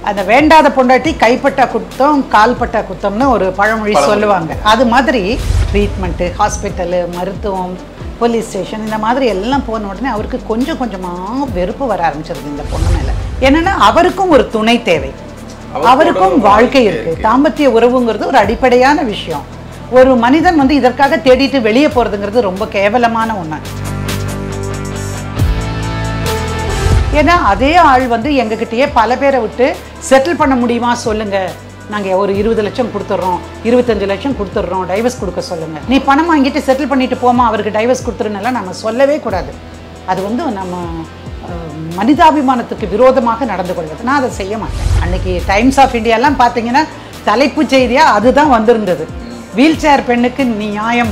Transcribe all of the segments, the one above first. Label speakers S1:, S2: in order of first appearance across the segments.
S1: அந்த வேண்டாத பொண்டாட்டி கைப்பட்டா குத்தம் கால்பட்டா குத்தம்னு ஒரு பழமொழி சொல்லுவாங்க அது மாதிரி ட்ரீட்மெண்ட்டு ஹாஸ்பிட்டலு மருத்துவம் போலீஸ் ஸ்டேஷன் இந்த மாதிரி எல்லாம் போன உடனே அவருக்கு கொஞ்சம் கொஞ்சமாக வெறுப்பு வர ஆரம்பிச்சிருது இந்த பொண்ணு மேலே என்னன்னா அவருக்கும் ஒரு துணை தேவை
S2: அவருக்கும்
S1: அவருக்கும்
S2: ஒரு
S1: வாழ்க்கை
S2: வாழ்க்கை
S1: இருக்கு
S2: இருக்கு.
S1: தாம்பத்திய உறவுங்கிறது ஒரு அடிப்படையான விஷயம் ஒரு மனிதன் வந்து இதற்காக தேடிட்டு வெளியே போறதுங்கிறது ரொம்ப கேவலமான ஒண்ணு ஏன்னா அதே ஆள் வந்து எங்ககிட்டயே பல பேரை விட்டு செட்டில் பண்ண முடியுமா சொல்லுங்க நாங்க ஒரு இருபது லட்சம் கொடுத்துட்றோம் இருபத்தஞ்சு லட்சம் கொடுத்துட்றோம் டைவர்ஸ் கொடுக்க சொல்லுங்க நீ பணம் வாங்கிட்டு செட்டில் பண்ணிட்டு போமா அவருக்கு டைவர்ஸ் கொடுத்துருன்னெல்லாம் நம்ம சொல்லவே கூடாது அது வந்து நம்ம அஹ், மனிதாபிமானத்துக்கு விரோதமாக நடந்து கொள்வது நான் அதை செய்ய மாட்டேன் அன்னைக்கு டைம்ஸ் ஆஃப் இந்தியாலாம் பார்த்தீங்கன்னா தலைப்பு செய்தியா அதுதான் வந்திருந்தது வீல் சேர் பெண்ணுக்கு நியாயம்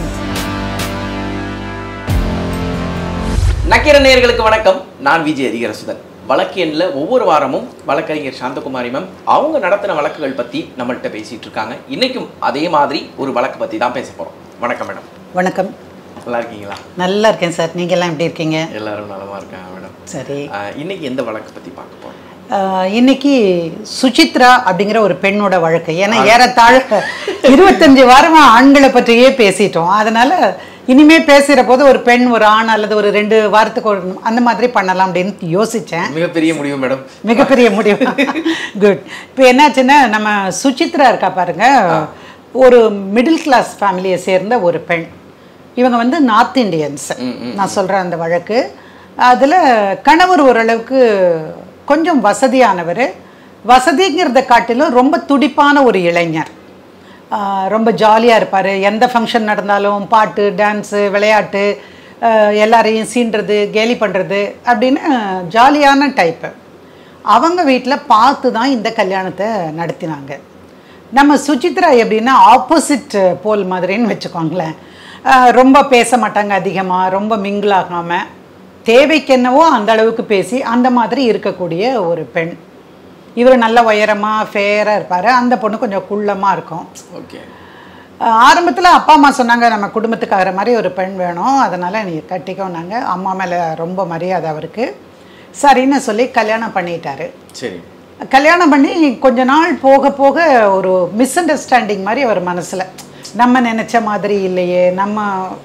S2: நக்கீர நேயர்களுக்கு வணக்கம் நான் விஜய் அதிகரசுதன் வழக்கு எண்ணில் ஒவ்வொரு வாரமும் வழக்கறிஞர் சாந்தகுமாரி மேம் அவங்க நடத்தின வழக்குகள் பற்றி நம்மள்கிட்ட பேசிட்டு இருக்காங்க இன்னைக்கும் அதே மாதிரி ஒரு வழக்கு பற்றி தான் பேச போகிறோம் வணக்கம் மேடம்
S1: வணக்கம்
S2: நல்லா இருக்கீங்களா
S1: நல்லா இருக்கேன் சார் நீங்க எல்லாம் எப்படி இருக்கீங்க
S2: எல்லாரும் நலமா இருக்காங்க மேடம்
S1: சரி
S2: ஆஹ் இன்னைக்கு எந்த வழக்கு பற்றி பார்க்க போகிறோம்
S1: ஆஹ் இன்னைக்கு சுசித்ரா அப்படிங்கிற ஒரு பெண்ணோட வழக்கு ஏன்னா ஏறத்தாழ இருபத்தஞ்சு வாரமா ஆண்களை பற்றியே பேசிட்டோம் அதனால இனிமே பேசுகிற போது ஒரு பெண் ஒரு ஆண் அல்லது ஒரு ரெண்டு வாரத்துக்கு ஒரு அந்த மாதிரி பண்ணலாம் அப்படின்னு யோசிச்சேன்
S2: மிகப்பெரிய முடிவு மேடம்
S1: மிகப்பெரிய முடிவு குட் இப்போ என்னாச்சுன்னா நம்ம சுசித்ரா இருக்கா பாருங்க ஒரு மிடில் கிளாஸ் ஃபேமிலியை சேர்ந்த ஒரு பெண் இவங்க வந்து நார்த் இந்தியன்ஸ் நான் சொல்கிறேன் அந்த வழக்கு அதில் கணவர் ஓரளவுக்கு கொஞ்சம் வசதியானவர் வசதிங்கிறத காட்டிலும் ரொம்ப துடிப்பான ஒரு இளைஞர் ஆஹ் ரொம்ப ஜாலியாக இருப்பார் எந்த ஃபங்க்ஷன் நடந்தாலும் பாட்டு டான்ஸு விளையாட்டு ஆஹ் எல்லாரையும் சீண்டுறது கேலி பண்ணுறது அப்படின்னு ஜாலியான டைப்பு அவங்க வீட்டில் பார்த்து தான் இந்த கல்யாணத்தை நடத்தினாங்க நம்ம சுசித்ரா எப்படின்னா ஆப்போசிட் போல் மாதிரின்னு வச்சுக்கோங்களேன் ஆஹ் ரொம்ப பேச மாட்டாங்க அதிகமாக ரொம்ப மிங்கிள் ஆகாமல் தேவைக்கு என்னவோ அந்த அளவுக்கு பேசி அந்த மாதிரி இருக்கக்கூடிய ஒரு பெண் இவர் நல்ல உயரமாக ஃபேராக இருப்பார் அந்த பொண்ணு கொஞ்சம் குள்ளமாக இருக்கும்
S2: ஓகே
S1: ஆரம்பத்தில் அப்பா அம்மா சொன்னாங்க நம்ம குடும்பத்துக்காகிற மாதிரி ஒரு பெண் வேணும் அதனால் நீ கட்டிக்கோனாங்க அம்மா மேலே ரொம்ப மரியாதை அவருக்கு சரின்னு சொல்லி கல்யாணம் பண்ணிட்டாரு
S2: சரி
S1: கல்யாணம் பண்ணி கொஞ்ச நாள் போக போக ஒரு மிஸ் அண்டர்ஸ்டாண்டிங் மாதிரி அவர் மனசில் நம்ம நினச்ச மாதிரி இல்லையே நம்ம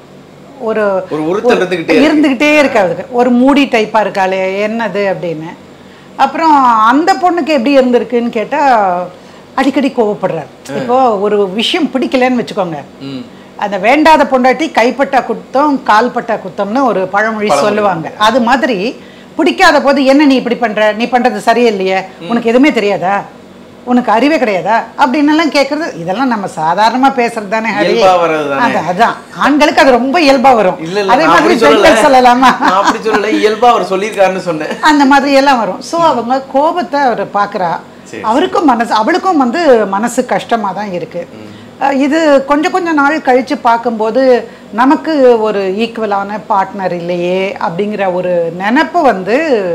S1: ஒரு
S2: ஒரு உறுத்தல் இருந்துகிட்டே இருக்கு.
S1: இருந்துக்கிட்டே இருக்கு அவருக்கு ஒரு மூடி டைப்பாக இருக்காளே என்னது அப்படின்னு அப்புறம் அந்த பொண்ணுக்கு எப்படி இருந்திருக்குன்னு கேட்டால் அடிக்கடி கோவப்படுறார் இப்போ ஒரு விஷயம் பிடிக்கலன்னு வச்சுக்கோங்க
S2: ம்
S1: அந்த வேண்டாத பொண்டாட்டி கைப்பட்டா குத்தம் கால்பட்டா குத்தம்னு ஒரு பழமொழி சொல்லுவாங்க அது மாதிரி பிடிக்காத போது என்ன நீ இப்படி பண்ற நீ பண்றது சரியில்லையே உனக்கு எதுவுமே தெரியாதா உனக்கு அறிவே கிடையாதா அப்படின்னு எல்லாம் கேட்கறது இதெல்லாம் நம்ம சாதாரணமா பேசுறது தானே ஹரி
S2: இயல்பா வர்றதுதானே.
S1: அது- அதான் ஆண்களுக்கு அது ரொம்ப இயல்பா வரும்
S2: இல்ல இல்ல
S1: அதே
S2: நான்
S1: மாதிரி
S2: அப்படி சொல்லல
S1: பெண்கள் சொல்லலாமா
S2: நான் அப்படி சொல்லல இயல்பா அவர் சொல்லியிருக்காருன்னு சொன்னேன்
S1: அந்த மாதிரி எல்லாம் வரும் ஸோ அவங்க கோபத்தை அவர் பார்க்குறா
S2: சரி.
S1: அவருக்கும் மனசு அவளுக்கும் வந்து மனசு கஷ்டமாக தான் இருக்கு அஹ் இது கொஞ்சம் கொஞ்ச நாள் கழித்து பார்க்கும்போது நமக்கு ஒரு ஈக்குவலான பார்ட்னர் இல்லையே அப்படிங்கிற ஒரு நினப்பு வந்து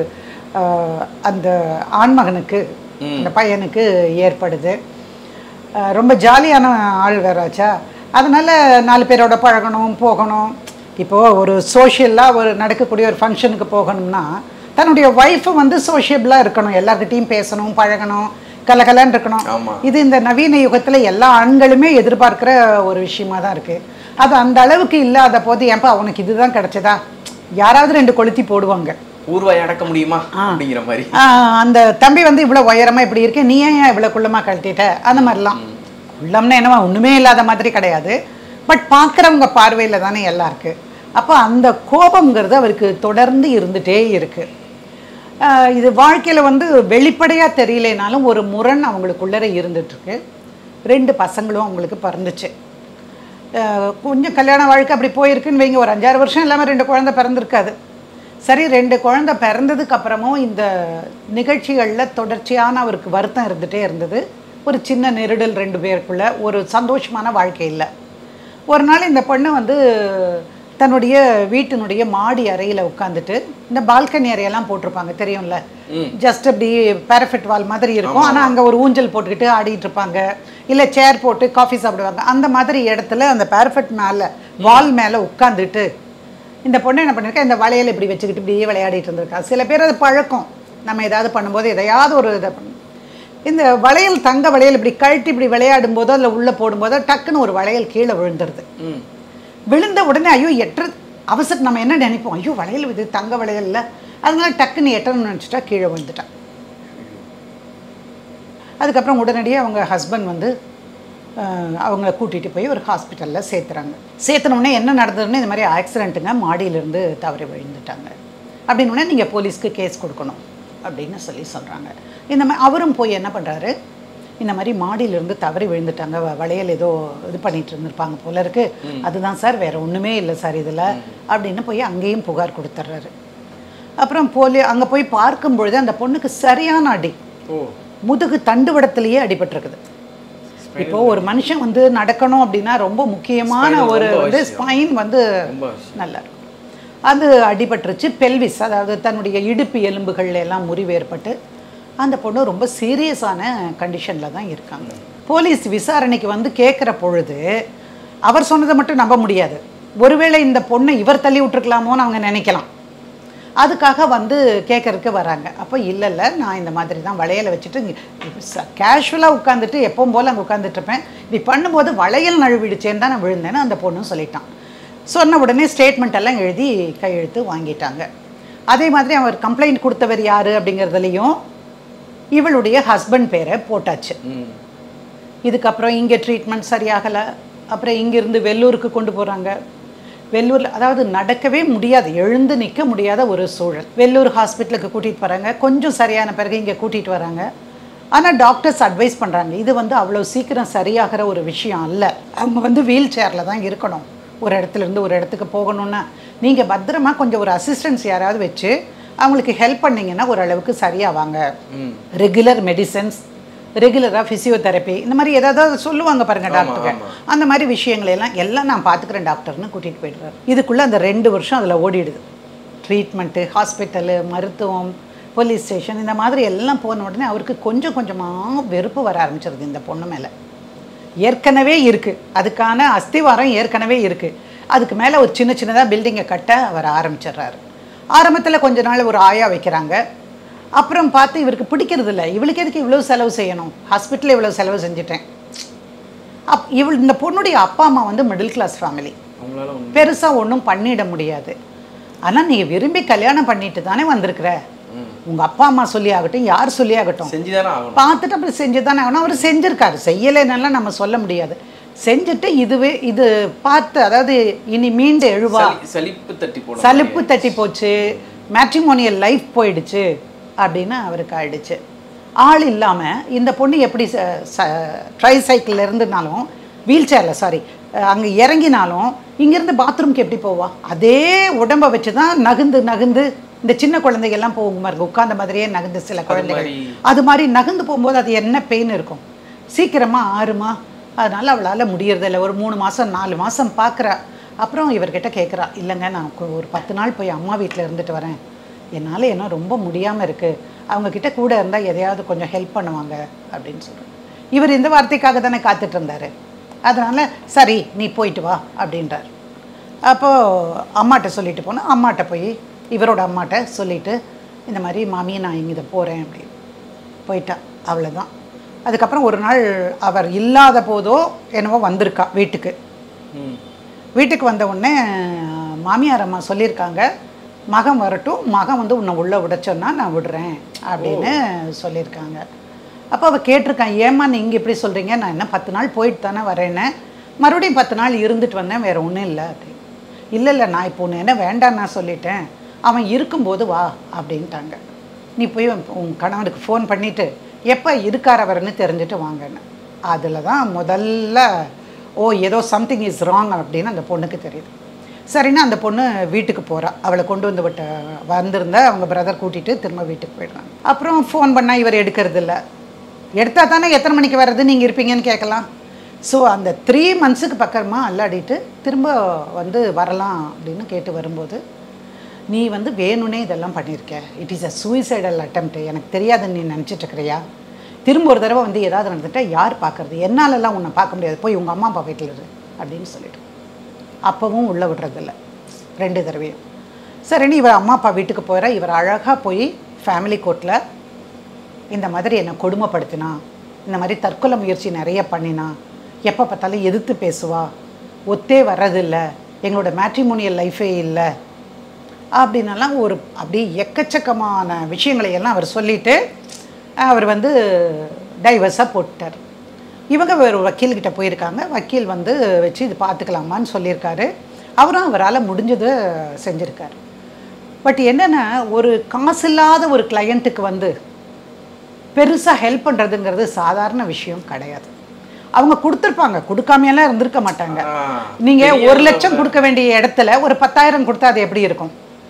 S1: அஹ், அந்த ஆண்மகனுக்கு அந்த பையனுக்கு ஏற்படுது அஹ் ரொம்ப ஜாலியான ஆள் வேறாச்சா அதனால நாலு பேரோட பழகணும் போகணும் இப்போது ஒரு சோஷியலாக ஒரு நடக்கக்கூடிய ஒரு ஃபங்க்ஷனுக்கு போகணும்னா தன்னுடைய ஒய்ஃபு வந்து சோஷியபிளாக இருக்கணும் எல்லார்கிட்டையும் பேசணும் பழகணும் கலகலன்னு இருக்கணும்
S2: ஆமா.
S1: இது இந்த நவீன யுகத்தில் எல்லா ஆண்களுமே எதிர்பார்க்குற ஒரு விஷயமா தான் இருக்குது அது அந்த அளவுக்கு இல்லாத போது ஏன்பா அவனுக்கு இதுதான் கிடைச்சதா யாராவது ரெண்டு கொளுத்தி போடுவாங்க
S2: ஊர்வாய் அடக்க முடியுமா அப்படிங்கிற மாதிரி
S1: ஆஹ் அந்த தம்பி வந்து இவ்வளோ உயரமா இப்படி இருக்கு நீ ஏன் இவ்வளோ குள்ளமா கழட்டிட்ட அந்த மாதிரிலாம் குள்ளம்னா என்னவா ஒண்ணுமே இல்லாத மாதிரி கிடையாது பட் பார்க்குறவங்க பார்வையில தானே எல்லாம் இருக்கு அப்போ அந்த கோபம்ங்கிறது அவருக்கு தொடர்ந்து இருந்துட்டே இருக்கு ஆஹ் இது வாழ்க்கையில வந்து வெளிப்படையா தெரியலைனாலும் ஒரு முரண் அவங்களுக்குள்ளர இருந்துட்டு இருக்கு ரெண்டு பசங்களும் அவங்களுக்கு பிறந்துச்சு அஹ் கொஞ்சம் கல்யாண வாழ்க்கை அப்படி போயிருக்குன்னு வைங்க ஒரு அஞ்சாறு வருஷம் இல்லாமல் ரெண்டு குழந்தை பிறந்திருக்காது சரி ரெண்டு குழந்தை பிறந்ததுக்கு அப்புறமும் இந்த நிகழ்ச்சிகளில் தொடர்ச்சியான அவருக்கு வருத்தம் இருந்துகிட்டே இருந்தது ஒரு சின்ன நெருடல் ரெண்டு பேருக்குள்ள ஒரு சந்தோஷமான வாழ்க்கை இல்லை ஒரு நாள் இந்த பொண்ணு வந்து தன்னுடைய வீட்டினுடைய மாடி அறையில் உட்காந்துட்டு இந்த பால்கனி அறையெல்லாம் போட்டிருப்பாங்க தெரியும்ல ஜஸ்ட் அப்படி பேரஃபெட் வால் மாதிரி இருக்கும் ஆனால் அங்கே ஒரு ஊஞ்சல் போட்டுக்கிட்டு ஆடிட்டு இருப்பாங்க இல்லை சேர் போட்டு காஃபி சாப்பிடுவாங்க அந்த மாதிரி இடத்துல அந்த பேரஃபெட் மேலே வால் மேலே உட்காந்துட்டு இந்த பொண்ணு என்ன பண்ணிருக்கா இந்த வளையல் இப்படி வச்சுக்கிட்டு இப்படியே விளையாடிட்டு இருந்திருக்கா சில பேர் அது பழக்கம் நம்ம ஏதாவது பண்ணும்போது எதையாவது ஒரு இதை பண்ணு இந்த வளையல் தங்க வளையல் இப்படி கழட்டி இப்படி விளையாடும் போதோ அதில் உள்ளே போடும்போதோ டக்குன்னு ஒரு வளையல் கீழே விழுந்துருது
S2: ம்
S1: விழுந்த உடனே ஐயோ எட்டுறது அவசரம் நம்ம என்ன நினைப்போம் ஐயோ வளையல் இது தங்க வளையல்ல அதனால டக்குன்னு எட்டணும்னு நினச்சிட்டா கீழே விழுந்துட்டான் அதுக்கப்புறம் உடனடியாக அவங்க ஹஸ்பண்ட் வந்து அஹ், அவங்கள கூட்டிகிட்டு போய் ஒரு ஹாஸ்பிட்டலில் சேர்த்துறாங்க சேர்த்துன உடனே என்ன நடந்ததுன்னு இந்த மாதிரி ஆக்சிடென்ட்டுங்க மாடியிலேருந்து தவறி விழுந்துட்டாங்க அப்படின்னு உடனே நீங்கள் போலீஸ்க்கு கேஸ் கொடுக்கணும் அப்படின்னு சொல்லி சொல்கிறாங்க இந்த மாதிரி அவரும் போய் என்ன பண்ணுறாரு இந்த மாதிரி மாடியிலேருந்து தவறி விழுந்துட்டாங்க வ- வளையல் ஏதோ இது பண்ணிட்டு இருந்திருப்பாங்க போல இருக்கு அதுதான் சார் வேற ஒன்றுமே இல்லை சார் இதில் அப்படின்னு போய் அங்கேயும் புகார் கொடுத்துட்றாரு அப்புறம் போலி அங்கே போய் பார்க்கும் பொழுது அந்த பொண்ணுக்கு சரியான அடி
S2: ஓ
S1: முதுகு தண்டுவடத்திலேயே அடிபட்டிருக்குது இப்போ ஒரு மனுஷன் வந்து நடக்கணும் அப்படின்னா ரொம்ப முக்கியமான
S2: Spinal
S1: ஒரு
S2: ரொம்ப
S1: வந்து
S2: அவசியம்.
S1: ஸ்பைன் வந்து
S2: ரொம்ப அவசியம்.
S1: நல்லா இருக்கும் அது அடிபட்டுருச்சு பெல்விஸ் அதாவது தன்னுடைய இடுப்பு எலும்புகள்ல எல்லாம் முறிவு ஏற்பட்டு அந்த பொண்ணு ரொம்ப சீரியஸான கண்டிஷனில் தான் இருக்காங்க போலீஸ் விசாரணைக்கு வந்து கேட்குற பொழுது அவர் சொன்னதை மட்டும் நம்ப முடியாது ஒருவேளை இந்த பொண்ணை இவர் தள்ளி விட்டுருக்கலாமோன்னு அவங்க நினைக்கலாம் அதுக்காக வந்து கேட்கறதுக்கு வராங்க அப்போ இல்லை இல்லை நான் இந்த மாதிரி தான் வளையலை வச்சுட்டு கேஷுவலாக உட்காந்துட்டு எப்பவும் போல் அங்கே உட்காந்துட்டு இருப்பேன் இப்படி பண்ணும்போது வளையல் நழுவிடுச்சேன்னு தான் நான் விழுந்தேன்னு அந்த பொண்ணும் சொல்லிட்டான் சொன்ன உடனே ஸ்டேட்மெண்ட் எல்லாம் எழுதி கையெழுத்து வாங்கிட்டாங்க அதே மாதிரி அவர் கம்ப்ளைண்ட் கொடுத்தவர் யார் அப்படிங்கிறதுலையும் இவளுடைய ஹஸ்பண்ட் பேரை போட்டாச்சு
S2: ம்
S1: இதுக்கப்புறம் இங்கே ட்ரீட்மெண்ட் சரியாகலை அப்புறம் இங்கேருந்து வெள்ளூருக்கு கொண்டு போகிறாங்க வெள்ளூரில் அதாவது நடக்கவே முடியாது எழுந்து நிற்க முடியாத ஒரு சூழல் வெள்ளூர் ஹாஸ்பிட்டலுக்கு கூட்டிகிட்டு போகிறாங்க கொஞ்சம் சரியான பிறகு இங்கே கூட்டிகிட்டு வராங்க ஆனால் டாக்டர்ஸ் அட்வைஸ் பண்ணுறாங்க இது வந்து அவ்வளோ சீக்கிரம் சரியாகிற ஒரு விஷயம் அல்ல அவங்க வந்து வீல் சேரில் தான் இருக்கணும் ஒரு இடத்துல இருந்து ஒரு இடத்துக்கு போகணுன்னா நீங்கள் பத்திரமா கொஞ்சம் ஒரு அசிஸ்டன்ஸ் யாராவது வச்சு அவங்களுக்கு ஹெல்ப் பண்ணீங்கன்னா ஓரளவுக்கு சரியாவாங்க
S2: ம்
S1: ரெகுலர் மெடிசன்ஸ் ரெகுலராக ஃபிசியோதெரப்பி இந்த மாதிரி ஏதாவது சொல்லுவாங்க பாருங்க
S2: ஆமா,
S1: டாக்டருங்க
S2: ஆமா.
S1: அந்த மாதிரி விஷயங்களை எல்லாம் எல்லாம் நான் பார்த்துக்கிறேன் டாக்டர்னு கூட்டிகிட்டு போயிடுறாரு இதுக்குள்ளே அந்த ரெண்டு வருஷம் அதில் ஓடிடுது ட்ரீட்மெண்ட்டு ஹாஸ்பிட்டலு மருத்துவம் போலீஸ் ஸ்டேஷன் இந்த மாதிரி எல்லாம் போன உடனே அவருக்கு கொஞ்சம் கொஞ்சமாக வெறுப்பு வர ஆரம்பிச்சிருது இந்த பொண்ணு மேலே ஏற்கனவே இருக்குது அதுக்கான அஸ்திவாரம் ஏற்கனவே இருக்குது அதுக்கு மேலே ஒரு சின்ன சின்னதாக பில்டிங்கை கட்ட அவர் ஆரம்பிச்சிடுறாரு ஆரம்பத்தில் கொஞ்ச நாள் ஒரு ஆயா வைக்கிறாங்க அப்புறம் பார்த்து இவருக்கு பிடிக்கிறது இல்லை இவளுக்கு எதுக்கு இவ்வளோ செலவு செய்யணும் ஹாஸ்பிட்டலில் இவ்வளோ செலவு செஞ்சுட்டேன் அப் இவள் இந்த பொண்ணுடைய அப்பா அம்மா வந்து மிடில் கிளாஸ் ஃபேமிலி
S2: அவங்களால ஒண்ணு
S1: பெருசாக ஒன்றும் பண்ணிட முடியாது ஆனால் நீ விரும்பி கல்யாணம் பண்ணிட்டு தானே வந்திருக்கிற
S2: ம்.
S1: உங்கள் அப்பா அம்மா சொல்லி ஆகட்டும் யார் சொல்லி ஆகட்டும்
S2: செஞ்சுதானே ஆகணும்
S1: பார்த்துட்டு அப்புறம் செஞ்சு தானே ஆகணும் அவர் செஞ்சிருக்காரு செய்யலைன்னெல்லாம் நம்ம சொல்ல முடியாது செஞ்சுட்டு இதுவே இது பார்த்து அதாவது இனி மீண்டு எழுவா
S2: சலி- சலிப்பு தட்டி போட
S1: சலுப்பு தட்டி போச்சு மேட்ரிமோனியல் லைஃப் போயிடுச்சு அப்படின்னு அவருக்கு ஆயிடுச்சு ஆள் இல்லாமல் இந்த பொண்ணு எப்படி ட்ரை சைக்கிளில் இருந்துனாலும் வீல் சேரில் சாரி அங்கே இறங்கினாலும் இங்கேருந்து பாத்ரூம்க்கு எப்படி போவா அதே உடம்பை வச்சு தான் நகுந்து நகுந்து இந்த சின்ன குழந்தைகள்லாம் போகும் பாருங்க உட்கார்ந்த மாதிரியே நகுந்து சில குழந்தைகள்
S2: மாதிரி-
S1: அது மாதிரி நகர்ந்து போகும்போது அது என்ன பெயின் இருக்கும் சீக்கிரமாக ஆறுமா அதனால் அவளால் முடியறதில்ல ஒரு மூணு மாதம் நாலு மாதம் பார்க்குறா அப்புறம் இவர்கிட்ட கேட்குறா இல்லைங்க நான் கொ- ஒரு பத்து நாள் போய் அம்மா வீட்டில் இருந்துட்டு வரேன் என்னால் என்ன ரொம்ப முடியாமல் இருக்குது அவங்கக்கிட்ட கூட இருந்தால் எதையாவது கொஞ்சம் ஹெல்ப் பண்ணுவாங்க அப்படின்னு சொல்கிறேன் இவர் இந்த வார்த்தைக்காக தானே காத்துட்டு இருந்தார் அதனால் சரி நீ போயிட்டு வா அப்படின்றார் அப்போது அம்மாட்ட சொல்லிட்டு போனால் அம்மாட்ட போய் இவரோட அம்மாட்ட சொல்லிட்டு இந்த மாதிரி மாமி நான் இங்கே இதை போகிறேன் அப்படின்னு போயிட்டா அவ்வளோதான் அதுக்கப்புறம் ஒரு நாள் அவர் இல்லாத போதோ என்னவோ வந்திருக்கா வீட்டுக்கு
S2: ம்
S1: வீட்டுக்கு வந்த உடனே மாமியார் அம்மா சொல்லியிருக்காங்க மகன் வரட்டும் மகன் வந்து உன்னை உள்ளே விடச்சோன்னா நான் விடுறேன் அப்படின்னு சொல்லியிருக்காங்க அப்போ அவள் கேட்டிருக்கான் ஏம்மா நீங்கள் இப்படி சொல்கிறீங்க நான் என்ன பத்து நாள் போயிட்டு தானே வரேன்னு மறுபடியும் பத்து நாள் இருந்துட்டு வந்தேன் வேறு ஒன்றும் இல்லை அப்படின்னு இல்லை இல்லை நான் இப்போ ஒன்று என்ன வேண்டாம் நான் சொல்லிட்டேன் அவன் இருக்கும்போது வா அப்படின்ட்டாங்க நீ போய் உன் உன் கணவனுக்கு ஃபோன் பண்ணிவிட்டு எப்போ இருக்கார் அவர்னு தெரிஞ்சுட்டு வாங்கன்னு அதில் தான் முதல்ல ஓ ஏதோ சம்திங் இஸ் ராங் அப்படின்னு அந்த பொண்ணுக்கு தெரியுது சரின்னு அந்த பொண்ணு வீட்டுக்கு போகிறா அவளை கொண்டு வந்து விட்ட வந்திருந்தா அவங்க பிரதர் கூட்டிகிட்டு திரும்ப வீட்டுக்கு போயிடுறாங்க அப்புறம் ஃபோன் பண்ணால் இவர் எடுக்கிறது இல்லை எடுத்தா தானே எத்தனை மணிக்கு வர்றது நீங்கள் இருப்பீங்கன்னு கேட்கலாம் ஸோ அந்த த்ரீ மந்த்ஸுக்கு பக்கமா அல்லாடிட்டு திரும்ப வந்து வரலாம் அப்படின்னு கேட்டு வரும்போது நீ வந்து வேணும்னே இதெல்லாம் பண்ணியிருக்க it is a suicidal attempt எனக்கு தெரியாதுன்னு நீ நினச்சிட்டு இருக்கிறியா திரும்ப ஒரு தடவை வந்து ஏதாவது நடந்துட்டா யார் பார்க்கறது என்னாலெல்லாம் உன்னை பார்க்க முடியாது போய் உங்கள் அம்மா அப்பா வீட்டில் இரு அப்படின்னு சொல்லிட்டு அப்பவும் உள்ளே விடுறதில்ல ரெண்டு தடவையும் சரின்னு இவர் அம்மா அப்பா வீட்டுக்கு போகிற இவர் அழகாக போய் ஃபேமிலி கோர்ட்டில் இந்த மாதிரி என்னை கொடுமைப்படுத்தினா இந்த மாதிரி தற்கொலை முயற்சி நிறைய பண்ணினா எப்போ பார்த்தாலும் எதிர்த்து பேசுவா ஒத்தே வர்றதில்ல எங்களோட மேட்ரிமோனியல் லைஃபே இல்லை அப்படின்னலாம் ஒரு அப்படியே எக்கச்சக்கமான விஷயங்களை எல்லாம் அவர் சொல்லிட்டு அவர் வந்து டைவர்ஸாக போட்டார் இவங்க ஒரு வக்கீல்கிட்ட போயிருக்காங்க வக்கீல் வந்து வச்சு இது பார்த்துக்கலாமான்னு சொல்லியிருக்காரு அவரும் அவரால் முடிஞ்சதை செஞ்சுருக்காரு பட் என்னென்னா ஒரு காசு இல்லாத ஒரு கிளையண்ட்டுக்கு வந்து பெருசாக ஹெல்ப் பண்ணுறதுங்கிறது சாதாரண விஷயம் கிடையாது அவங்க கொடுத்துருப்பாங்க கொடுக்காமையெல்லாம் இருந்திருக்க மாட்டாங்க
S2: ஆ,
S1: நீங்கள்
S2: பெரிய
S1: ஒரு லட்சம் கொடுக்க வேண்டிய இடத்துல ஒரு பத்தாயிரம் கொடுத்தா அது எப்படி இருக்கும்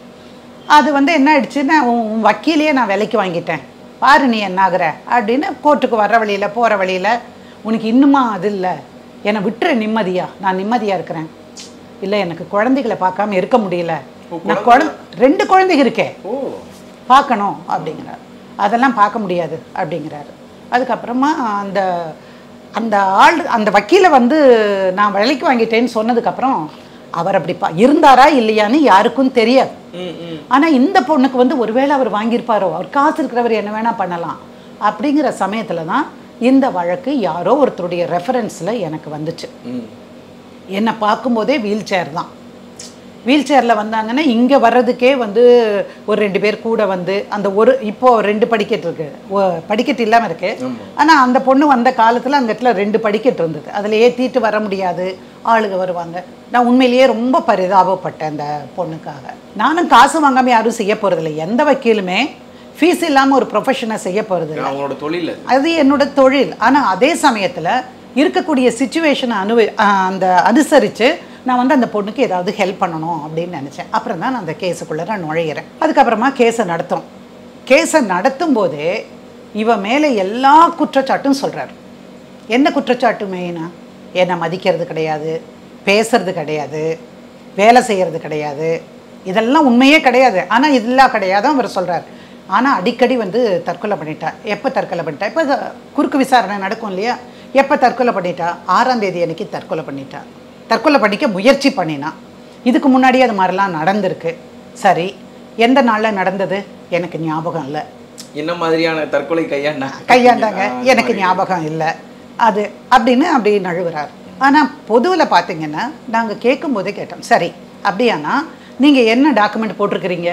S1: அது வந்து என்ன ஆயிடுச்சு நான் உன் உன் வக்கீலையே நான் விலைக்கு வாங்கிட்டேன் பாரு நீ என்ன ஆகுற அப்படின்னு கோர்ட்டுக்கு வர்ற வழியில் போகிற வழியில் உனக்கு இன்னுமா அது இல்லை என்னை விட்டுற நிம்மதியா நான் நிம்மதியாக இருக்கிறேன் இல்லை எனக்கு குழந்தைகளை பார்க்காம இருக்க முடியல
S2: ஓ,
S1: நான் குழந்தை ரெண்டு குழந்தைங்க இருக்கே
S2: ஓ
S1: பார்க்கணும் அப்படிங்கிறார் அதெல்லாம் பார்க்க முடியாது அப்படிங்கிறாரு அதுக்கப்புறமா அந்த அந்த ஆள் அந்த வக்கீலை வந்து நான் விலைக்கு வாங்கிட்டேன்னு சொன்னதுக்கப்புறம் அவர் அப்படி பா இருந்தாரா இல்லையான்னு யாருக்கும் தெரியாது
S2: ம் ம்
S1: ஆனா இந்த பொண்ணுக்கு வந்து ஒருவேளை அவர் வாங்கியிருப்பாரோ அவர் காசு இருக்கிறவர் என்ன வேணா பண்ணலாம் அப்படிங்கிற சமயத்துல தான் இந்த வழக்கு யாரோ ஒருத்தருடைய ரெஃபரன்ஸ்ல எனக்கு வந்துச்சு
S2: ம்
S1: என்னை பார்க்கும்போதே வீல் சேர் தான் வீல் சேரில் வந்தாங்கன்னா இங்கே வர்றதுக்கே வந்து ஒரு ரெண்டு பேர் கூட வந்து அந்த ஒரு இப்போ ரெண்டு படிக்கட்டு இருக்கு ஒ- படிக்கட்டு இல்லாமல் இருக்கு
S2: ஆமா.
S1: ஆனால் அந்த பொண்ணு வந்த காலத்தில் அந்த இடத்துல ரெண்டு படிக்கட்டு இருந்தது அதில் ஏற்றிட்டு வர முடியாது ஆளுங்க வருவாங்க நான் உண்மையிலேயே ரொம்ப பரிதாபப்பட்டேன் அந்த பொண்ணுக்காக நானும் காசு வாங்காம யாரும் செய்ய போகிறதில்ல எந்த வக்கீலுமே ஃபீஸ் இல்லாமல் ஒரு ப்ரொஃபஷனை செய்ய போகிறது
S2: அவங்களோட தொழில் அது
S1: அது என்னோட தொழில் ஆனால் அதே சமயத்தில் இருக்கக்கூடிய சுச்சுவேஷனை அனு அந்த அனுசரித்து நான் வந்து அந்த பொண்ணுக்கு ஏதாவது ஹெல்ப் பண்ணணும் அப்படின்னு நினச்சேன் அப்புறம் தான் நான் அந்த கேஸுக்குள்ளே நான் நுழையிறேன் அதுக்கப்புறமா கேஸை நடத்தும் கேஸை நடத்தும் போதே இவ மேலே எல்லா குற்றச்சாட்டும் சொல்கிறார் என்ன குற்றச்சாட்டு மெயினா என்னை மதிக்கிறது கிடையாது பேசுறது கிடையாது வேலை செய்கிறது கிடையாது இதெல்லாம் உண்மையே கிடையாது ஆனால் இதெல்லாம் கிடையாது அவர் சொல்கிறார் ஆனால் அடிக்கடி வந்து தற்கொலை பண்ணிட்டா எப்போ தற்கொலை பண்ணிட்டா இப்போ குறுக்கு விசாரணை நடக்கும் இல்லையா எப்போ தற்கொலை பண்ணிட்டா ஆறாம் தேதி அன்னைக்கு தற்கொலை பண்ணிட்டா தற்கொலை பண்ணிக்க முயற்சி பண்ணினா இதுக்கு முன்னாடி அது மாதிரிலாம் நடந்திருக்கு சரி எந்த நாளில் நடந்தது எனக்கு ஞாபகம் இல்லை
S2: என்ன மாதிரியான தற்கொலை கையாண்டா
S1: கையாண்டாங்க
S2: ஆ,
S1: எனக்கு ஞாபகம் இல்லை அது அப்படின்னு அப்படி நழுவுறார் ஆனால் பொதுவில் பார்த்தீங்கன்னா நாங்கள் கேட்கும்போதே கேட்டோம் சரி அப்படியானா நீங்கள் என்ன டாக்குமெண்ட் போட்டிருக்கிறீங்க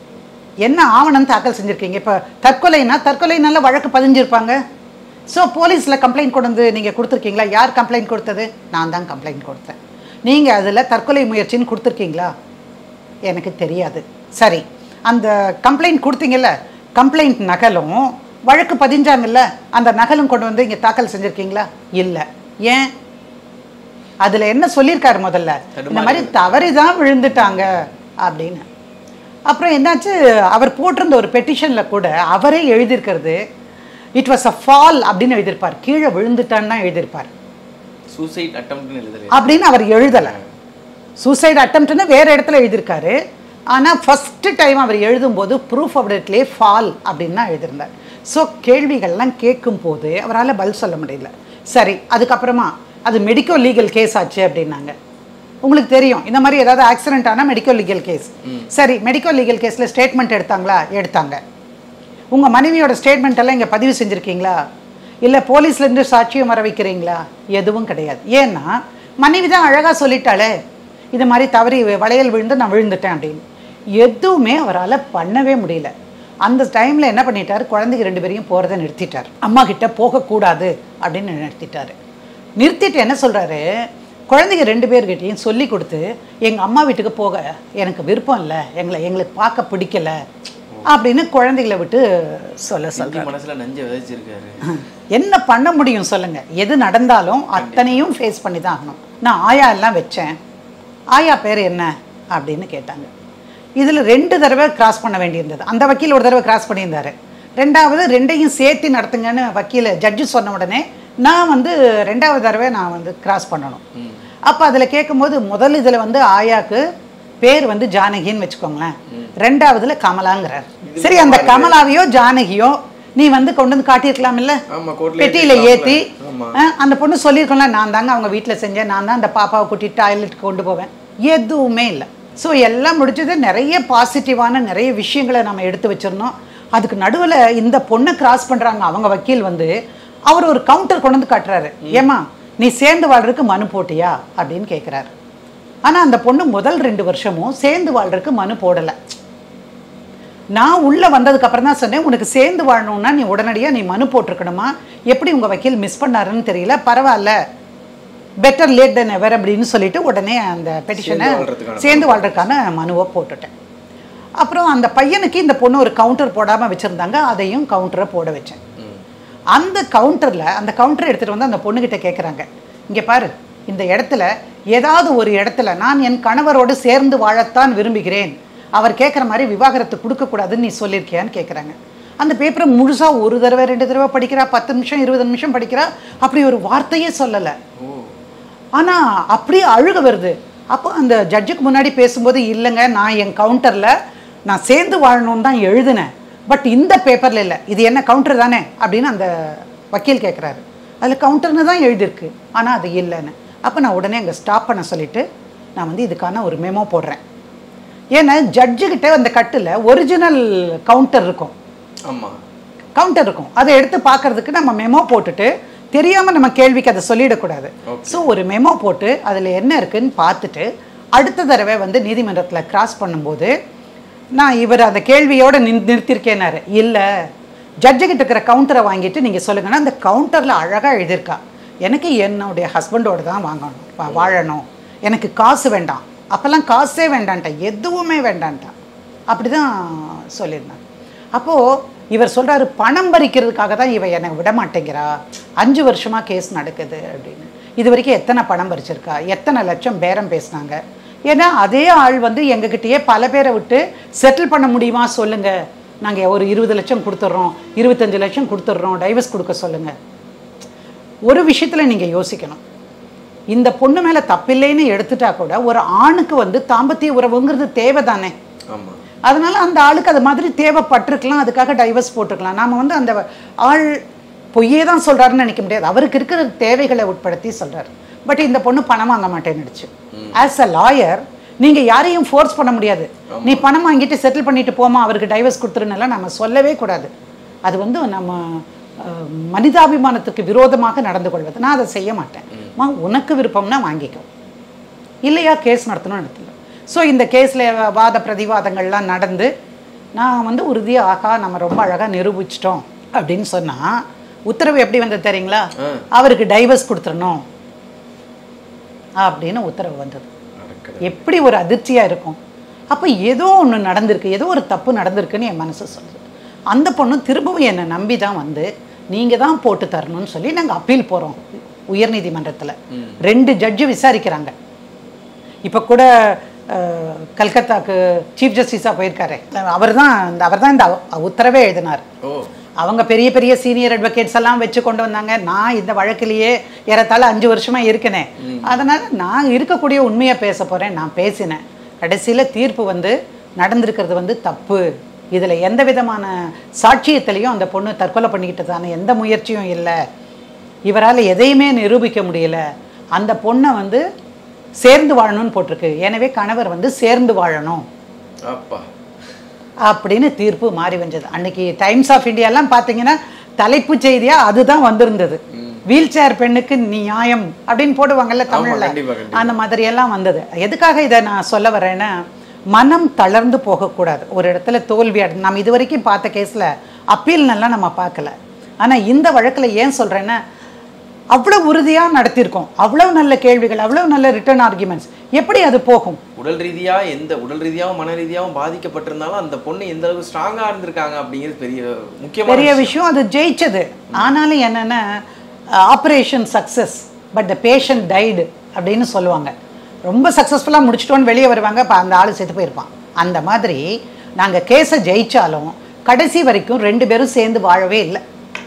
S1: என்ன ஆவணம் தாக்கல் செஞ்சுருக்கீங்க இப்போ தற்கொலைனா தற்கொலைனால வழக்கு பதிஞ்சிருப்பாங்க ஸோ போலீஸில் கம்ப்ளைண்ட் கொண்டு வந்து நீங்கள் கொடுத்துருக்கீங்களா யார் கம்ப்ளைண்ட் கொடுத்தது நான் தான் கம்ப்ளைண்ட் கொடுத்தேன் நீங்கள் அதில் தற்கொலை முயற்சின்னு கொடுத்துருக்கீங்களா எனக்கு தெரியாது சரி அந்த கம்ப்ளைண்ட் கொடுத்தீங்கல்ல கம்ப்ளைண்ட் நகலும் வழக்கு பதிஞ்சாங்கல்ல அந்த நகலும் கொண்டு வந்து இங்கே தாக்கல் செஞ்சுருக்கீங்களா இல்லை ஏன் அதில் என்ன சொல்லியிருக்காரு முதல்ல இந்த மாதிரி தவறி தான் விழுந்துட்டாங்க அப்படின்னு அப்புறம் என்னாச்சு அவர் போட்டிருந்த ஒரு பெட்டிஷனில் கூட அவரே எழுதியிருக்கிறது இட் வாஸ் அ ஃபால் அப்படின்னு எழுதியிருப்பார் கீழே விழுந்துட்டான்னு தான் எழுதியிருப்பார்
S2: சூசைட் அட்டம்ப்ட்னு எழுதுறது
S1: அப்படின்னு அவர் எழுதலை சூசைட் அட்டம்ப்ட்னு வேற இடத்துல எழுதியிருக்காரு ஆனால் ஃபஸ்ட்டு டைம் அவர் எழுதும்போது ப்ரூஃப் அப்டேட்லேயே ஃபால் அப்படின்னு தான் எழுதியிருந்தார் ஸோ கேள்விகள்லாம் கேட்கும்போது அவரால் பதில் சொல்ல முடியல சரி அதுக்கப்புறமா அது மெடிக்கோ லீகல் கேஸ் ஆச்சு அப்படின்னாங்க உங்களுக்கு தெரியும் இந்த மாதிரி ஏதாவது ஆக்சிடென்ட் ஆனால் மெடிக்கோ லீகல் கேஸ் சரி மெடிக்கோ லீகல் கேஸில் ஸ்டேட்மெண்ட் எடுத்தாங்களா எடுத்தாங்க உங்கள் மனைவியோட ஸ்டேட்மெண்ட் எல்லாம் இங்கே பதிவு செஞ்சுருக்கீங்களா இல்லை போலீஸ்லேருந்து சாட்சியம் வர வைக்கிறீங்களா எதுவும் கிடையாது ஏன்னா மனைவி தான் அழகாக சொல்லிட்டாளே இது மாதிரி தவறி வளையல் விழுந்து நான் விழுந்துட்டேன் அப்படின்னு எதுவுமே அவரால் பண்ணவே முடியல அந்த டைமில் என்ன பண்ணிட்டார் குழந்தைங்க ரெண்டு பேரையும் போகிறத நிறுத்திட்டார் அம்மா கிட்ட போகக்கூடாது அப்படின்னு நிறுத்திட்டாரு நிறுத்திட்டு என்ன சொல்கிறாரு குழந்தைங்க ரெண்டு பேர்கிட்டையும் சொல்லி கொடுத்து எங்கள் அம்மா வீட்டுக்கு போக எனக்கு விருப்பம் இல்லை எங்களை எங்களுக்கு பார்க்க பிடிக்கல அப்படின்னு குழந்தைகளை விட்டு சொல்ல சொல்கிறார்
S2: சிந்தி மனசுல நஞ்ச விதைச்சிருக்காரு
S1: என்ன பண்ண முடியும் சொல்லுங்க எது நடந்தாலும் அத்தனையும் ஃபேஸ் பண்ணி தான் ஆகணும் நான் ஆயா எல்லாம் வச்சேன் ஆயா பேர் என்ன அப்படின்னு கேட்டாங்க இதில் ரெண்டு தடவை கிராஸ் பண்ண வேண்டியிருந்தது அந்த வக்கீல் ஒரு தடவை கிராஸ் பண்ணியிருந்தாரு ரெண்டாவது ரெண்டையும் சேர்த்து நடத்துங்கன்னு வக்கீல் ஜட்ஜு சொன்ன உடனே நான் வந்து ரெண்டாவது தடவை நான் வந்து கிராஸ் பண்ணணும் அப்போ அதில் கேட்கும்போது முதல் இதில் வந்து ஆயாக்கு பேர் வந்து ஜானகின்னு வச்சுக்கோங்களேன் ரெண்டாவதுல கமலாங்கிறார் சரி அந்த கமலாவையோ ஜானகியோ நீ வந்து கொண்டு வந்து காட்டியிருக்கலாம் இல்ல
S2: ஆமா கோர்ட்ல
S1: பெட்டியில ஏத்தி
S2: ஆமா
S1: ஆ, அந்த பொண்ணு சொல்லியிருக்கோம்ல நான் தாங்க அவங்க வீட்டில் செஞ்சேன் நான் தான் அந்த பாப்பாவை கூட்டிட்டு டாய்லெட்டுக்கு கொண்டு போவேன் எதுவுமே இல்லை ஸோ எல்லாம் முடிச்சது நிறைய பாசிட்டிவான நிறைய விஷயங்களை நம்ம எடுத்து வச்சிருந்தோம் அதுக்கு நடுவில் இந்த பொண்ணை கிராஸ் பண்ணுறாங்க அவங்க வக்கீல் வந்து அவர் ஒரு கவுண்டர் கொண்டு வந்து காட்டுறாரு ஏமா நீ சேர்ந்து வாழ்றதுக்கு மனு போட்டியா அப்படின்னு கேட்குறாரு ஆனால் அந்த பொண்ணு முதல் ரெண்டு வருஷமும் சேர்ந்து வாழ்றதுக்கு மனு போடலை நான் உள்ளே வந்ததுக்கு அப்புறம் தான் சொன்னேன் உனக்கு சேர்ந்து வாழணும்னா நீ உடனடியாக நீ மனு போட்டிருக்கணுமா எப்படி உங்கள் வக்கீல் மிஸ் பண்ணாருன்னு தெரியல பரவாயில்ல பெட்டர் லேட் தென் எவர் அப்படின்னு சொல்லிட்டு உடனே அந்த பெட்டிஷனை
S2: சேர்ந்து வாழ்றதுக்கான
S1: சேர்ந்து வாழ்றதுக்கான மனுவை போட்டுட்டேன் அப்புறம் அந்த பையனுக்கு இந்த பொண்ணு ஒரு கவுண்டர் போடாமல் வச்சுருந்தாங்க அதையும் கவுண்டரை போட வச்சேன்
S2: ம்.
S1: அந்த கவுண்டரில் அந்த கவுண்டரை எடுத்துகிட்டு வந்து அந்த பொண்ணுக்கிட்ட கேட்குறாங்க இங்கே பாரு இந்த இடத்துல ஏதாவது ஒரு இடத்துல நான் என் கணவரோடு சேர்ந்து வாழத்தான் விரும்புகிறேன் அவர் கேட்குற மாதிரி விவாகரத்து கொடுக்கக்கூடாதுன்னு நீ சொல்லியிருக்கியான்னு கேட்குறாங்க அந்த பேப்பரை முழுசாக ஒரு தடவை ரெண்டு தடவை படிக்கிறா பத்து நிமிஷம் இருபது நிமிஷம் படிக்கிறா அப்படி ஒரு வார்த்தையே சொல்லலை
S2: ஓ
S1: ஆனால் அப்படியே அழுக வருது அப்போ அந்த ஜட்ஜுக்கு முன்னாடி பேசும்போது இல்லைங்க நான் என் கவுண்டரில் நான் சேர்ந்து வாழணும்னு தான் எழுதினேன் பட் இந்த பேப்பரில் இல்லை இது என்ன கவுண்டர் தானே அப்படின்னு அந்த வக்கீல் கேட்குறாரு அதில் கவுண்டர்னு தான் எழுதியிருக்கு ஆனால் அது இல்லைன்னு அப்போ நான் உடனே அங்கே ஸ்டாப் பண்ண சொல்லிட்டு நான் வந்து இதுக்கான ஒரு மெமோ போடுறேன் ஏன்னா ஜட்ஜுக்கிட்ட அந்த கட்டில் ஒரிஜினல் கவுண்டர் இருக்கும்
S2: ஆமா
S1: கவுண்டர் இருக்கும் அதை எடுத்து பார்க்கறதுக்கு நம்ம மெமோ போட்டுட்டு தெரியாம நம்ம கேள்விக்கு அதை சொல்லிடக்கூடாது ஸோ ஒரு மெமோ போட்டு அதில் என்ன இருக்குன்னு பார்த்துட்டு அடுத்த தடவை வந்து நீதிமன்றத்தில் கிராஸ் பண்ணும்போது நான் இவர் அந்த கேள்வியோட நின் நிறுத்திருக்கேனாரு இல்லை ஜட்ஜுக்கிட்ட இருக்கிற கவுண்டரை வாங்கிட்டு நீங்கள் சொல்லுங்கன்னா அந்த கவுண்டரில் அழகாக எழுதியிருக்கா எனக்கு என்னுடைய ஹஸ்பண்டோட தான் வாங்கணும் வா- வாழணும் எனக்கு காசு வேண்டாம் அப்போல்லாம் காசே வேண்டான்ட்டேன் எதுவுமே வேண்டான்ட்டான் அப்படி தான் சொல்லியிருந்தாங்க அப்போது இவர் சொல்றாரு பணம் பறிக்கிறதுக்காக தான் இவ என்னை விட மாட்டேங்கிறா அஞ்சு வருஷமா கேஸ் நடக்குது அப்படின்னு இது வரைக்கும் எத்தனை பணம் பறிச்சிருக்கா எத்தனை லட்சம் பேரம் பேசினாங்க ஏன்னா அதே ஆள் வந்து எங்ககிட்டயே பல பேரை விட்டு செட்டில் பண்ண முடியுமா சொல்லுங்க நாங்க ஒரு இருபது லட்சம் கொடுத்துட்றோம் இருபத்தஞ்சு லட்சம் கொடுத்துட்றோம் டைவர்ஸ் கொடுக்க சொல்லுங்க ஒரு விஷயத்துல நீங்க யோசிக்கணும் இந்த பொண்ணு மேல தப்பில்லைன்னு எடுத்துட்டா கூட ஒரு ஆணுக்கு வந்து தாம்பத்திய உறவுங்கிறது தேவைதானே
S2: ஆமா
S1: அதனால அந்த ஆளுக்கு அது மாதிரி தேவைப்பட்டிருக்கலாம் அதுக்காக டைவர்ஸ் போட்டிருக்கலாம் நாம வந்து அந்த ஆள் பொய்யே தான் சொல்றாருன்னு நினைக்க முடியாது அவருக்கு இருக்கிற தேவைகளை உட்படுத்தி சொல்றாரு பட் இந்த பொண்ணு பணம் வாங்க மாட்டேன்னுடுச்சு ஆஸ் அ லாயர் நீங்க யாரையும் ஃபோர்ஸ் பண்ண முடியாது நீ பணம் வாங்கிட்டு செட்டில் பண்ணிட்டு போமா அவருக்கு டைவர்ஸ் கொடுத்துருன்னெல்லாம் நம்ம சொல்லவே கூடாது அது வந்து நம்ம அஹ், மனிதாபிமானத்துக்கு விரோதமாக நடந்து கொள்வது நான் அதை செய்ய மாட்டேன் மா உனக்கு விருப்பம்னா வாங்கிக்கோ இல்லையா கேஸ் நடத்தணும் நடத்தல ஸோ இந்த கேஸில் வாத பிரதிவாதங்கள்லாம் நடந்து நான் வந்து உறுதியாக ஆகா நம்ம ரொம்ப அழகாக நிரூபிச்சிட்டோம் அப்படின்னு சொன்னால் உத்தரவு எப்படி வந்தது தெரியுங்களா
S2: ஆ.
S1: அவருக்கு டைவர்ஸ் கொடுத்துடணும் அப்படின்னு உத்தரவு வந்தது
S2: நடக்குது
S1: எப்படி ஒரு அதிர்ச்சியாக இருக்கும் அப்போ ஏதோ ஒன்று நடந்திருக்கு ஏதோ ஒரு தப்பு நடந்திருக்குன்னு என் மனசு சொல்லுது அந்த பொண்ணு திரும்பவும் என்னை நம்பி தான் வந்து நீங்கள் தான் போட்டு தரணும்னு சொல்லி நாங்கள் அப்பீல் போகிறோம் உயர்நீதிமன்றத்தில் ரெண்டு ஜட்ஜு விசாரிக்கிறாங்க இப்போ கூட அஹ், கல்கத்தாக்கு சீஃப் ஜஸ்டிஸாக போயிருக்காரு அவர் தான் இந்த அவர் தான் இந்த அவ- உத்தரவே எழுதினார்
S2: ஓ
S1: அவங்க பெரிய பெரிய சீனியர் அட்வொகேட்ஸ் எல்லாம் வச்சு கொண்டு வந்தாங்க நான் இந்த வழக்கிலேயே ஏறத்தாழ அஞ்சு வருஷமா இருக்கனே அதனால நான் இருக்கக்கூடிய உண்மையை பேச போறேன் நான் பேசினேன் கடைசியில தீர்ப்பு வந்து நடந்திருக்கிறது வந்து தப்பு இதுல எந்த விதமான சாட்சியத்திலையும் அந்த பொண்ணு தற்கொலை பண்ணிக்கிட்டதான எந்த முயற்சியும் இல்லை இவரால் எதையுமே நிரூபிக்க முடியல அந்த பொண்ணை வந்து சேர்ந்து வாழணும்னு போட்டிருக்கு எனவே கணவர் வந்து சேர்ந்து வாழணும்
S2: அப்பா
S1: அப்படின்னு தீர்ப்பு மாறி வந்தது அன்னைக்கு டைம்ஸ் ஆஃப் இந்தியாலாம் பார்த்தீங்கன்னா தலைப்புச் செய்தியா அதுதான் வந்திருந்தது வீல் சேர் பெண்ணுக்கு நியாயம் அப்படின்னு போடுவாங்கல்ல தமிழ்ல
S2: கண்டிப்பா, கண்டிப்பா.
S1: அந்த மாதிரி எல்லாம் வந்தது எதுக்காக இதை நான் சொல்ல வரேன்னா மனம் தளர்ந்து போகக்கூடாது ஒரு இடத்துல தோல்வி அடை நம்ம இது வரைக்கும் பார்த்த கேஸ்ல அப்பீல் நல்லா நம்ம பார்க்கல ஆனா இந்த வழக்குல ஏன் சொல்றேன்னா அவ்வளவு உறுதியா நடத்தியிருக்கோம் அவ்வளவு நல்ல கேள்விகள் அவ்வளவு நல்ல ரிட்டர்ன் ஆர்குமெண்ட்ஸ் எப்படி அது போகும்
S2: உடல் ரீதியா எந்த உடல் ரீதியாவும் மன ரீதியாவும் பாதிக்கப்பட்டிருந்தாலும் அந்த பொண்ணு எந்த அளவுக்கு ஸ்ட்ராங்கா இருந்திருக்காங்க அப்படிங்கிறது பெரிய முக்கியமான
S1: பெரிய விஷயம் அது ஜெயிச்சது ஆனாலும் என்னன்னா operation success but the patient died அப்படின்னு சொல்லுவாங்க ரொம்ப சக்ஸஸ்ஃபுல்லாக முடிச்சிட்டோன்னு வெளியே வருவாங்க இப்போ அந்த ஆள் செத்து போயிருப்பான் அந்த மாதிரி நாங்கள் கேஸை ஜெயிச்சாலும் கடைசி வரைக்கும் ரெண்டு பேரும் சேர்ந்து வாழவே இல்லை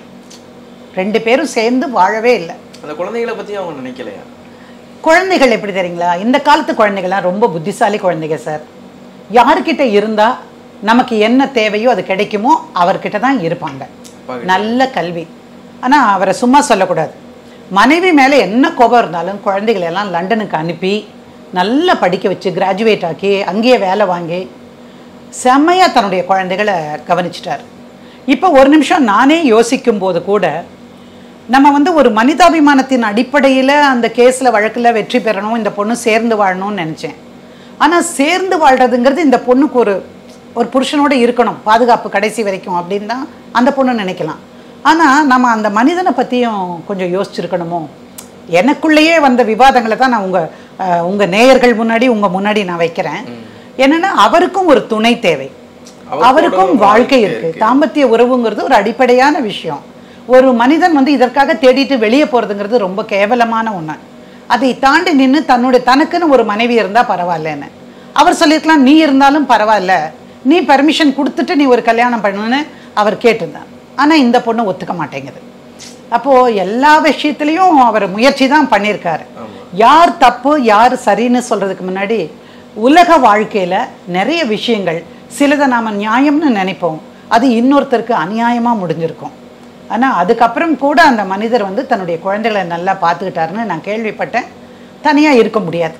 S1: ரெண்டு பேரும் சேர்ந்து வாழவே இல்லை
S2: அந்த குழந்தைகளை பத்தி அவங்க நினைக்கலையா
S1: குழந்தைகள் எப்படி தெரியுங்களா இந்த காலத்து குழந்தைகள்லாம் ரொம்ப புத்திசாலி குழந்தைங்க சார் யாருக்கிட்ட இருந்தா நமக்கு என்ன தேவையோ அது கிடைக்குமோ அவர்கிட்ட தான் இருப்பாங்க
S2: அப்பாகிட்ட.
S1: நல்ல கல்வி ஆனா அவரை சும்மா சொல்லக்கூடாது மனைவி மேல என்ன கோபம் இருந்தாலும் குழந்தைகளை எல்லாம் லண்டனுக்கு அனுப்பி நல்லா படிக்க வச்சு கிராஜுவேட் ஆக்கி அங்கேயே வேலை வாங்கி செம்மையா தன்னுடைய குழந்தைகளை கவனிச்சிட்டார் இப்போ ஒரு நிமிஷம் நானே யோசிக்கும் போது கூட நம்ம வந்து ஒரு மனிதாபிமானத்தின் அடிப்படையில் அந்த கேஸில் வழக்கில் வெற்றி பெறணும் இந்த பொண்ணு சேர்ந்து வாழணும்னு நினச்சேன் ஆனால் சேர்ந்து வாழ்றதுங்கிறது இந்த பொண்ணுக்கு ஒரு ஒரு புருஷனோட இருக்கணும் பாதுகாப்பு கடைசி வரைக்கும் அப்படின்னு தான் அந்த பொண்ணு நினைக்கலாம் ஆனால் நம்ம அந்த மனிதனை பற்றியும் கொஞ்சம் யோசிச்சிருக்கணுமோ எனக்குள்ளேயே வந்த விவாதங்களை தான் நான் உங்கள் உங்கள் நேயர்கள் முன்னாடி உங்கள் முன்னாடி நான் வைக்கிறேன் என்னன்னா அவருக்கும் ஒரு துணை தேவை
S2: அவருக்கும்
S1: அவருக்கும்
S2: ஒரு
S1: வாழ்க்கை
S2: வாழ்க்கை
S1: இருக்கு
S2: இருக்கு.
S1: தாம்பத்திய உறவுங்கிறது ஒரு அடிப்படையான விஷயம் ஒரு மனிதன் வந்து இதற்காக தேடிட்டு வெளியே போறதுங்கிறது ரொம்ப கேவலமான ஒண்ணு அதை தாண்டி நின்று தன்னுடைய தனக்குன்னு ஒரு மனைவி இருந்தா பரவாயில்லன்னு அவர் சொல்லியிருக்கலாம் நீ இருந்தாலும் பரவாயில்ல நீ பர்மிஷன் கொடுத்துட்டு நீ ஒரு கல்யாணம் பண்ணுன்னு அவர் கேட்டிருந்தார் ஆனா இந்த பொண்ணு ஒத்துக்க மாட்டேங்குது அப்போ எல்லா விஷயத்துலயும் அவர் முயற்சி தான் பண்ணியிருக்காரு யார் தப்பு யார் சரின்னு சொல்றதுக்கு முன்னாடி உலக வாழ்க்கையில நிறைய விஷயங்கள் சிலதை நாம நியாயம்னு நினைப்போம் அது இன்னொருத்தருக்கு அநியாயமா முடிஞ்சிருக்கும் ஆனா அதுக்கப்புறம் கூட அந்த மனிதர் வந்து தன்னுடைய குழந்தைகளை நல்லா பார்த்துக்கிட்டாருன்னு நான் கேள்விப்பட்டேன் தனியா இருக்க முடியாது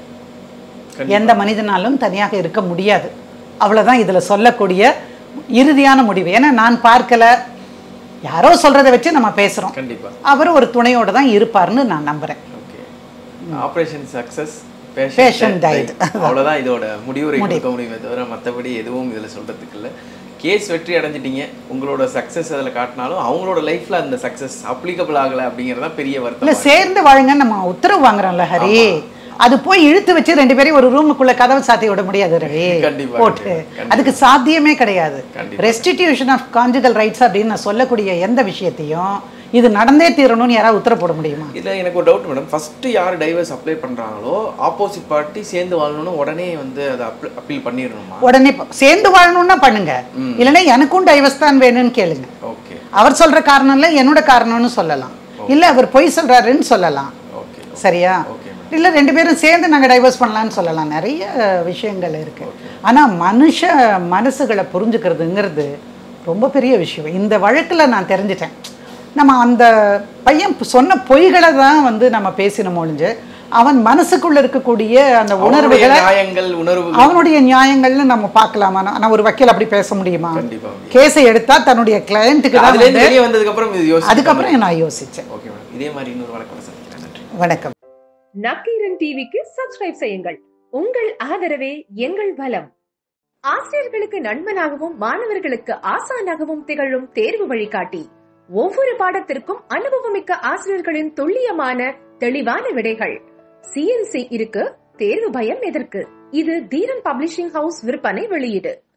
S1: எந்த மனிதனாலும் தனியாக இருக்க முடியாது அவ்வளவுதான் இதுல சொல்லக்கூடிய இறுதியான முடிவு ஏன்னா நான் பார்க்கல யாரோ சொல்றதை வச்சு நம்ம பேசுறோம்
S2: கண்டிப்பா
S1: அவர் ஒரு துணையோட தான் இருப்பாருன்னு நான் நம்புறேன்
S2: okay operation success
S1: Patient died.
S2: அவ்வளவுதான் இதோட முடிவுரை கொடுக்க முடியுமே தவிர மத்தபடி எதுவும் இதுல சொல்றதுக்கு இல்ல கேஸ் வெற்றி அடைஞ்சிட்டீங்க உங்களோட சக்சஸ் அதுல காட்டினாலும் அவங்களோட லைஃப்ல அந்த சக்சஸ் அப்ளிகபிள் ஆகல அப்படிங்கறதா பெரிய
S1: இல்ல
S2: வருத்தம்
S1: சேர்ந்து வாழுங்க நம்ம உத்தரவு வாங்குறோம்ல ஹரி அது போய் இழுத்து வச்சு ரெண்டு பேரையும் ஒரு ரூமுக்குள்ள கதவை சாத்தி விட முடியாது ரவி
S2: கண்டிப்பா,
S1: போட்டு
S2: கண்டிப்பா.
S1: அதுக்கு சாத்தியமே கிடையாது
S2: கண்டிப்பா.
S1: ரெஸ்டிடியூஷன் ஆஃப் கான்ஜுகல் ரைட்ஸ் அப்படின்னு நான் சொல்லக்கூடிய எந்த விஷயத்தையும் இது நடந்தே தீரணும்னு யாராவது உத்தரவு போட முடியுமா
S2: இதுல எனக்கு ஒரு டவுட் மேடம் ஃபர்ஸ்ட் யார் டைவர்ஸ் அப்ளை பண்றாங்களோ ஆப்போசிட் பார்ட்டி சேர்ந்து வாழணும்னு உடனே வந்து அதை அப்பீல் பண்ணிடணுமா
S1: உடனே ப- சேர்ந்து வாழணும்னா பண்ணுங்க இல்லைன்னா எனக்கும் டைவர்ஸ் தான் வேணும்னு கேளுங்க
S2: ஓகே
S1: அவர் சொல்ற காரணம் இல்ல என்னோட காரணம்னு சொல்லலாம் இல்ல அவர் பொய் சொல்றாருன்னு சொல்லலாம்
S2: ஓகே
S1: சரியா
S2: ஓகே
S1: இல்ல ரெண்டு பேரும் சேர்ந்து நாங்க டைவர்ஸ் பண்ணலாம்னு சொல்லலாம் நிறைய விஷயங்கள் இருக்கு ஆனா மனுஷ மனசுகளை புரிஞ்சுக்கிறதுங்கிறது ரொம்ப பெரிய விஷயம் இந்த வழக்குல நான் தெரிஞ்சிட்டேன் நம்ம அந்த பையன் சொன்ன பொய்களை தான் வந்து நம்ம பேசினோம் ஒழிஞ்சு அவன் மனசுக்குள்ள இருக்கக்கூடிய அந்த
S2: அவனுடைய
S1: உணர்வுகளை
S2: நியாயங்கள் உணர்வுகள்
S1: அவனுடைய நியாயங்கள்னு நம்ம பார்க்கலாமா நான் நான் ஒரு வக்கீல் அப்படி பேச முடியுமா
S2: கண்டிப்பா
S1: கேஸை எடுத்தா தன்னுடைய கிளையண்ட்டுக்கு தான்
S2: அதுல இருந்து
S1: வந்து-
S2: வெளியே வந்ததுக்கு அப்புறம் இது யோசிச்சு
S1: அதுக்கப்புறம் நான் யோசிச்சேன்
S2: ஓகே மேடம் இதே மாதிரி இன்னொரு வழக்கம் சந்திக்கிறேன் நன்றி
S1: வணக்கம்
S3: நக்கீரன் டிவிக்கு சப்ஸ்கிரைப் செய்யுங்கள் உங்கள் ஆதரவே எங்கள் பலம் ஆசிரியர்களுக்கு நண்பனாகவும் மாணவர்களுக்கு ஆசானாகவும் திகழும் தேர்வு வழிகாட்டி ஒவ்வொரு பாடத்திற்கும் அனுபவமிக்க ஆசிரியர்களின் துல்லியமான தெளிவான விடைகள் சிஎன்சி இருக்கு தேர்வு பயம் எதற்கு இது தீரன் பப்ளிஷிங் ஹவுஸ் விற்பனை வெளியீடு